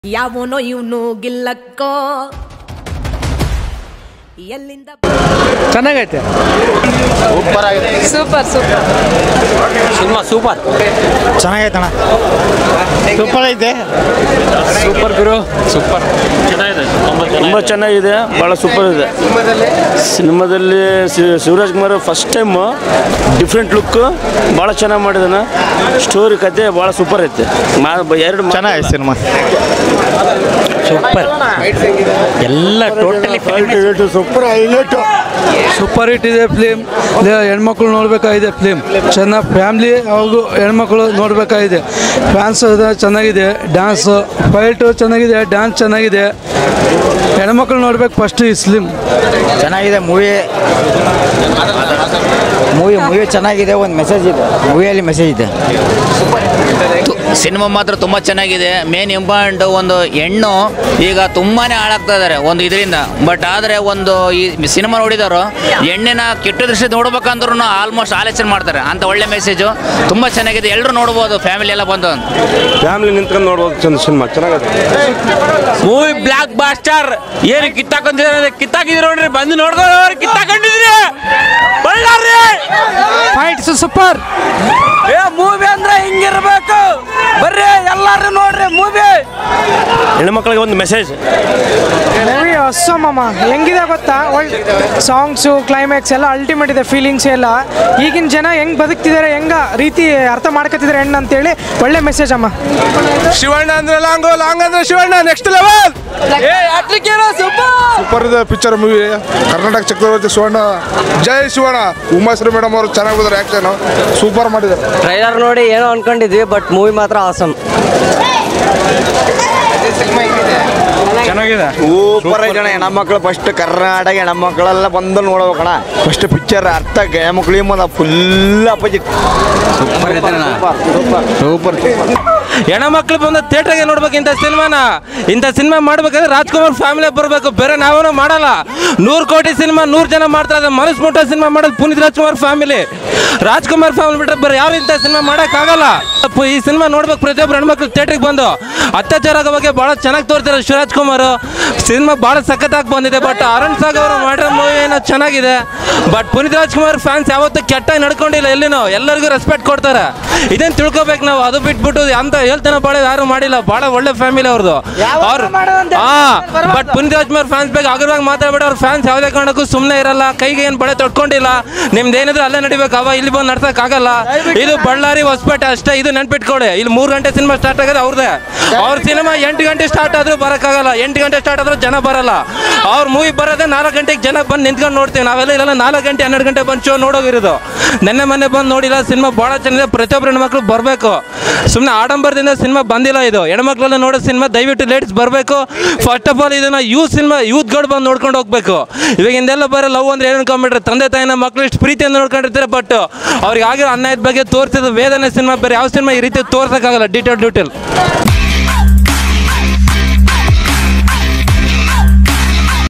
ಯಾವನೋ ಇವನು ಗಿಲ್ಲಕ್ಕೋ ಎಲ್ಲಿಂದ ಚೆನ್ನಾಗೈತೆ ಸೂಪರ್ ಸೂಪರ್ ಸಿನಿಮಾ ಸೂಪರ್ ಚೆನ್ನಾಗೈತಣ್ಣ ಸೂಪರ್ ಐತೆ ಸೂಪರ್ ಗುರು ಸೂಪರ್ ತುಂಬ ಚೆನ್ನಾಗಿದೆ ಭಾಳ ಸೂಪರ್ ಇದೆ ಸಿನಿಮಾದಲ್ಲಿ ಶಿ- Shivaraj Kumar first time different look ಭಾಳ ಚೆನ್ನಾಗಿ ಮಾಡಿದಾನೆ ಸ್ಟೋರಿ ಕತೆ ಭಾಳ ಸೂಪರ್ ಐತೆ ಮಾ ಎರಡು ಮಾ- ಚೆನ್ನಾಗೈತೆ ಸಿನಿಮಾ ಸೂಪರ್ ಎಲ್ಲ totally super highlight super hit ಇದೆ ಫಿಲಿಮ್ ಹೆಣ್ಮಕ್ಳು ನೋಡಬೇಕಾಗಿದೆ ಫಿಲಿಮ್ ಚೆನ್ನಾಗಿ ಫ್ಯಾಮ್ಲಿ ಹಾಗೂ ಹೆಣ್ಮಕ್ಳು ನೋಡಬೇಕಾಗಿದೆ ಫ್ಯಾನ್ಸ್ ಚೆನ್ನಾಗಿದೆ ಡ್ಯಾನ್ಸ್ ಫೈಟು ಚೆನ್ನಾಗಿದೆ ಡ್ಯಾನ್ಸ್ ಚೆನ್ನಾಗಿದೆ ಹೆಣ್ಮಕ್ಳು ನೋಡ್ಬೇಕು ಫಸ್ಟ್ ಈ ಫಿಲಿಮ್ ಚೆನ್ನಾಗಿದೆ ಮೂವಿ ಮೂವಿ ಮೂವಿ ಚೆನ್ನಾಗಿದೆ ಒಂದು ಮೆಸೇಜ್ ಇದೆ ಮೂವಿಯಲ್ಲಿ ಮೆಸೇಜ್ ಇದೆ ಸಿನಿಮಾ ಮಾತ್ರ ತುಂಬ ಚೆನ್ನಾಗಿದೆ ಮೇನ್ ಇಂಪಾರ್ಟೆಂಟ್ ಒಂದು ಹೆಣ್ಣು ಈಗ ತುಂಬಾ ಹಾಳಾಗ್ತಾ ಇದ್ದಾರೆ ಒಂದು ಇದರಿಂದ ಬಟ್ ಆದರೆ ಒಂದು ಈ ಸಿನಿಮಾ ನೋಡಿದವರು ಹೆಣ್ಣಿನ ಕೆಟ್ಟ ದೃಷ್ಟಿ ನೋಡ್ಬೇಕಂದ್ರೂ ಆಲ್ಮೋಸ್ಟ್ ಆಲೋಚನೆ ಮಾಡ್ತಾರೆ ಅಂತ ಒಳ್ಳೆ ಮೆಸೇಜು ತುಂಬ ಚೆನ್ನಾಗಿದೆ ಎಲ್ಲರೂ ನೋಡ್ಬೋದು ಫ್ಯಾಮಿಲಿ ಎಲ್ಲ ಬಂದು ಫ್ಯಾಮಿಲಿ ನಿಂತ್ಕೊಂಡು ನೋಡ್ಬೋದು ಚಂದ ಸಿನಿಮಾ ಚೆನ್ನಾಗಿದೆ ಮೂವಿ ಬ್ಲಾಕ್ ಬಾಸ್ಟರ್ ಏನು ಕಿತ್ತಾಕೊಂಡಿದ್ರೆ ಕಿತ್ತಾಕಿದ್ರು ನೋಡ್ರಿ ಬಂದು ನೋಡ್ಕೊಂಡು ಕಿತ್ತಾಕೊಂಡಿದ್ರಿ ಬಳ್ಳಾರಿ ಫೈಟ್ಸ್ ಸೂಪರ್ ಏ ಮೂವಿ ಅಂದ್ರೆ ಹಿಂಗಿರ್ಬೇಕು ಬರ್ರಿ ಎಲ್ಲಾರು ನೋಡ್ರಿ ಮೂವಿ ಹೆಣ್ಮಕ್ಳಿಗೆ ಒಂದು ಮೆಸೇಜ್ ಮೂವಿ ಅಸ್ಸಮಮ್ಮ ಹೆಂಗಿದೆ ಗೊತ್ತಾ ಒಳ್ಳೆ ಸಾಂಗ್ಸು ಕ್ಲೈಮ್ಯಾಕ್ಸ್ ಎಲ್ಲ ಅಲ್ಟಿಮೇಟ್ ಇದೆ ಫೀಲಿಂಗ್ಸ್ ಎಲ್ಲ ಈಗಿನ ಜನ ಹೆಂಗ್ ಬದುಕ್ತಿದ್ದಾರೆ ಹೆಂಗ ರೀತಿ ಅರ್ಥ ಮಾಡ್ಕೊತಿದ್ದಾರೆ ಹೆಣ್ಣು ಅಂತೇಳಿ ಒಳ್ಳೆ ಮೆಸೇಜ್ ಅಮ್ಮ ಶಿವಣ್ಣ ಅಂದ್ರೆ ಲಾಂಗು ಲಾಂಗ್ ಅಂದ್ರೆ ಶಿವಣ್ಣ ನೆಕ್ಸ್ಟ್ ಲೆವೆಲ್ ಏ ಯಾತ್ರಿಕೇನೋ ಸೂಪರ್ ಸೂಪರ್ ಇದೆ ಪಿಕ್ಚರ್ ಮೂವಿ ಕರ್ನಾಟಕ ಚಕ್ರವರ್ತಿ ಶಿವಣ್ಣ ಜೈ ಶಿವಣ್ಣ ಉಮಾಶ್ರೀ ಮೇಡಮ್ ಅವರು ಚೆನ್ನಾಗಿ ಹೋದಾರೆ ಆ್ಯಕ್ಷನ್ ಸೂಪರ್ ಮಾಡಿದ್ದಾರೆ ಟ್ರೈಲರ್ ನೋಡಿ ಏನೋ ಅನ್ಕೊಂಡಿದ್ವಿ ಬಟ್ ಮೂವಿ ಮಾತ್ರ ಆಸಮ್ ಚೆನ್ನಾಗಿದೆ ಸೂಪರ್ ಐತೆ ಹೆಣ್ಮಕ್ಳು ಫಸ್ಟ್ ಕರ್ನಾಟಕ ಹೆಣ್ಮಕ್ಳೆಲ್ಲ ಬಂದು ನೋಡ್ಬೇಕಣ್ಣ ಫಸ್ಟ್ ಪಿಕ್ಚರ್ ಅರ್ಥ ಹೆಣ್ಮಕ್ಳಿಗೆ ಮುಂದೆ ಫುಲ್ ಅಪೋಸಿಟ್ ಸೂಪರ್ ಸೂಪರ್ ಹೆಣ್ಮಕ್ಳು ಬಂದು ಥಿಯೇಟರ್ಗೆ ನೋಡ್ಬೇಕು ಇಂಥ ಸಿನಿಮಾನ ಇಂಥ ಸಿನಿಮಾ ಮಾಡ್ಬೇಕಾದ್ರೆ ರಾಜ್ಕುಮಾರ್ ಫ್ಯಾಮಿಲಿ ಬರಬೇಕು ಬೇರೆ ನಾವೇನೋ ಮಾಡಲ್ಲ ನೂರು ಕೋಟಿ ಸಿನಿಮಾ ನೂರು ಜನ ಮಾಡ್ತಾರೆ ಮನಸ್ ಮುಟ್ಟ ಸಿನಿಮಾ ಮಾಡೋದು ಪುನೀತ್ ರಾಜ್ಕುಮಾರ್ ಫ್ಯಾಮಿಲಿ ರಾಜ್ಕುಮಾರ್ ಫ್ಯಾಮಿಲಿ ಬಿಟ್ಟರೆ ಬೇರೆ ಯಾರು ಇಂಥ ಸಿನಿಮಾ ಮಾಡೋಕ್ಕಾಗಲ್ಲ ಅಪ್ಪು ಈ ಸಿನಿಮಾ ನೋಡ್ಬೇಕು ಪ್ರತಿಯೊಬ್ಬರು ಹೆಣ್ಮಕ್ಳು ಥಿಯೇಟ್ರಿಗೆ ಬಂದು ಅತ್ಯಾಚಾರ ಆಗೋ ಬಗ್ಗೆ ಭಾಳ ಚೆನ್ನಾಗಿ ತೋರ್ತಾರೆ ಶಿವರಾಜ್ ಕುಮಾರ್ ಸಿನಿಮಾ ಭಾಳ ಸಖತ್ತಾಗಿ ಬಂದಿದೆ ಬಟ್ ಅರುಣ್ ಸಾಗ್ ಅವರು ಮಾಡಿರೋ ಮೂವಿ ಏನೋ ಚೆನ್ನಾಗಿದೆ ಬಟ್ ಪುನೀತ್ ರಾಜ್ಕುಮಾರ್ ಫ್ಯಾನ್ಸ್ ಯಾವತ್ತೂ ಕೆಟ್ಟಾಗಿ ನಡ್ಕೊಂಡಿಲ್ಲ ಎಲ್ಲಿನೂ ಎಲ್ಲರಿಗೂ ರೆಸ್ಪೆಕ್ಟ್ ಕೊಡ್ತಾರೆ ಇದನ್ನ ತಿಳ್ಕೊಬೇಕು ನಾವು ಅದು ಬಿಟ್ಬಿಟ್ಟು ಅಂತ ಹೇಳ್ತಾನೆ ಭಾಳ ಯಾರು ಮಾಡಿಲ್ಲ ಭಾಳ ಒಳ್ಳೆ ಫ್ಯಾಮಿಲಿ ಅವ್ರದ್ದು ಅವ್ರು ಹಾ ಬಟ್ ಪುನೀತ್ ರಾಜ್ಕುಮಾರ್ ಫ್ಯಾನ್ಸ್ ಬಗ್ಗೆ ಅಗರವಾಗಿ ಮಾತಾಡ್ಬೇಡ ಅವ್ರ ಫ್ಯಾನ್ಸ್ ಯಾವುದೇ ಕಾರಣಕ್ಕೂ ಸುಮ್ಮನೆ ಇರಲ್ಲ ಕೈಗೆ ಏನು ಬಳೆ ತೊಟ್ಕೊಂಡಿಲ್ಲ ನಿಮ್ದು ಏನಿದ್ರು ಅಲ್ಲೇ ನಡಿಬೇಕು ಅವ ಇಲ್ಲಿ ಬಂದು ನಡ್ಸಕ್ಕಾಗಲ್ಲ ಇದು ಬಳ್ಳಾರಿ ಹೊಸಪೇಟೆ ಅಷ್ಟೇ ಇದು ನೆನ್ಪಿಟ್ಕೊಳ್ಳಿ ಇಲ್ಲಿ ಮೂರು ಗಂಟೆ ಸಿನಿಮಾ ಸ್ಟಾರ್ಟ್ ಆಗೋದು ಅವ್ರದೇ ಅವ್ರ ಸಿನಿಮಾ ಎಂಟು ಗಂಟೆ ಸ್ಟಾರ್ಟ್ ಆದ್ರೂ ಬರೋಕ್ಕಾಗಲ್ಲ ಎಂಟು ಗಂಟೆ ಸ್ಟಾರ್ಟ್ ಆದ್ರೂ ಜನ ಬರಲ್ಲ ಅವ್ರ ಮೂವಿ ಬರೋದೇ ನಾಲ್ಕು ಗಂಟೆಗೆ ಜನ ಬಂದು ನಿಂತ್ಕೊಂಡು ನೋಡ್ತೀವಿ ನಾವೆಲ್ಲ ಇರಲ್ಲ ನಾಲ್ಕು ಗಂಟೆ ಹನ್ನೆರಡು ಗಂಟೆ ಬಂದು ಶೋ ನೋಡೋಗಿರೋದು ನೆನ್ನೆ ಮೊನ್ನೆ ಬಂದು ನೋಡಿಲ್ಲ ಸಿನಿಮಾ ಭಾಳ ಚೆನ್ನಾಗಿದೆ ಪ್ರತಿಯೊಬ್ಬರು ಹೆಣ್ಮಕ್ಳು ಬರಬೇಕು ಸುಮ್ಮನೆ ಆಡಂಬರದಿಂದ ಸಿನಿಮಾ ಬಂದಿಲ್ಲ ಇದು ಹೆಣ್ಮಕ್ಳೆಲ್ಲ ನೋಡೋ ಸಿನಿಮಾ ದಯವಿಟ್ಟು ಲೇಟ್ಸ್ ಬರಬೇಕು ಫಸ್ಟ್ ಆಫ್ ಆಲ್ ಇದನ್ನ ಯೂತ್ ಸಿನಿಮಾ ಯೂತ್ಗಳು ಬಂದು ನೋಡ್ಕೊಂಡು ಹೋಗ್ಬೇಕು ಇವಾಗ ಹಿಂದೆಲ್ಲ ಬರೋ ಲವ್ ಅಂದ್ರೆ ಏನು ಅನ್ಕೊಂಡ್ಬಿಟ್ರೆ ತಂದೆ ತಾಯಿನ ಮಕ್ಳು ಇಷ್ಟು ಪ್ರೀತಿಯಿಂದ ನೋಡ್ಕೊಂಡಿರ್ತಾರೆ ಬಟ್ ಅವ್ರಿಗೆ ಆಗಿರೋ ಅನ್ಯಾಯದ ಬಗ್ಗೆ ತೋರಿಸಿದ ವೇದನೆ ಸಿನಿಮಾ ಬೇರೆ ಯಾವ ಸಿನಿಮಾ ಈ ರೀತಿ ತೋರ್ಸೋಕ್ಕಾಗಲ್ಲ ಡೀಟೇಲ್ ಡೀಟೇಲ್